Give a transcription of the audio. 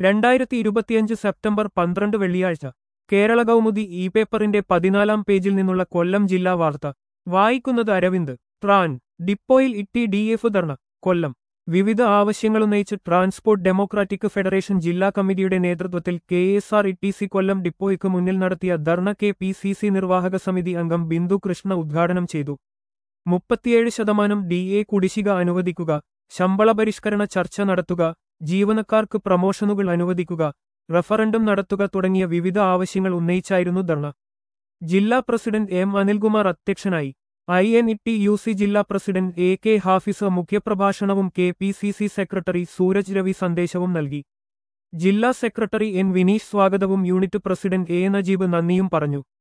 രണ്ടായിരത്തി ഇരുപത്തിയഞ്ച് സെപ്റ്റംബർ പന്ത്രണ്ട് വെള്ളിയാഴ്ച കേരള കൗമുദി ഇ പേപ്പറിന്റെ പതിനാലാം പേജിൽ നിന്നുള്ള കൊല്ലം ജില്ലാ വാർത്ത വായിക്കുന്നത് അരവിന്ദ് ട്രാൻ ഡിപ്പോയിൽ ഇട്ടി ഡി എഫ് ധർണ കൊല്ലം വിവിധ ആവശ്യങ്ങളുന്നയിച്ച് ട്രാൻസ്പോർട്ട് ഡെമോക്രാറ്റിക് ഫെഡറേഷൻ ജില്ലാ കമ്മിറ്റിയുടെ നേതൃത്വത്തിൽ K S R T C സി കൊല്ലം ഡിപ്പോയ്ക്ക് മുന്നിൽ നടത്തിയ dharna K P C C നിർവാഹക സമിതി അംഗം ബിന്ദു കൃഷ്ണ ഉദ്ഘാടനം ചെയ്തു മുപ്പത്തിയേഴ് ശതമാനം ഡി എ കുടിശ്ശിക അനുവദിക്കുക ശമ്പള പരിഷ്കരണ ചർച്ച നടത്തുക ജീവനക്കാർക്ക് പ്രമോഷനുകൾ അനുവദിക്കുക റഫറൻഡം നടത്തുക തുടങ്ങിയ വിവിധ ആവശ്യങ്ങൾ ഉന്നയിച്ചായിരുന്നു ധർണ ജില്ലാ പ്രസിഡന്റ് എം അനിൽകുമാർ അധ്യക്ഷനായി I N T U C സി ജില്ലാ പ്രസിഡന്റ് എ കെ ഹാഫിസ് മുഖ്യപ്രഭാഷണവും K P C C secretary Sooraj Ravi സന്ദേശവും നൽകി ജില്ലാ സെക്രട്ടറി എൻ വിനീഷ് സ്വാഗതവും യൂണിറ്റ് പ്രസിഡന്റ് എ നജീബ് നന്ദിയും പറഞ്ഞു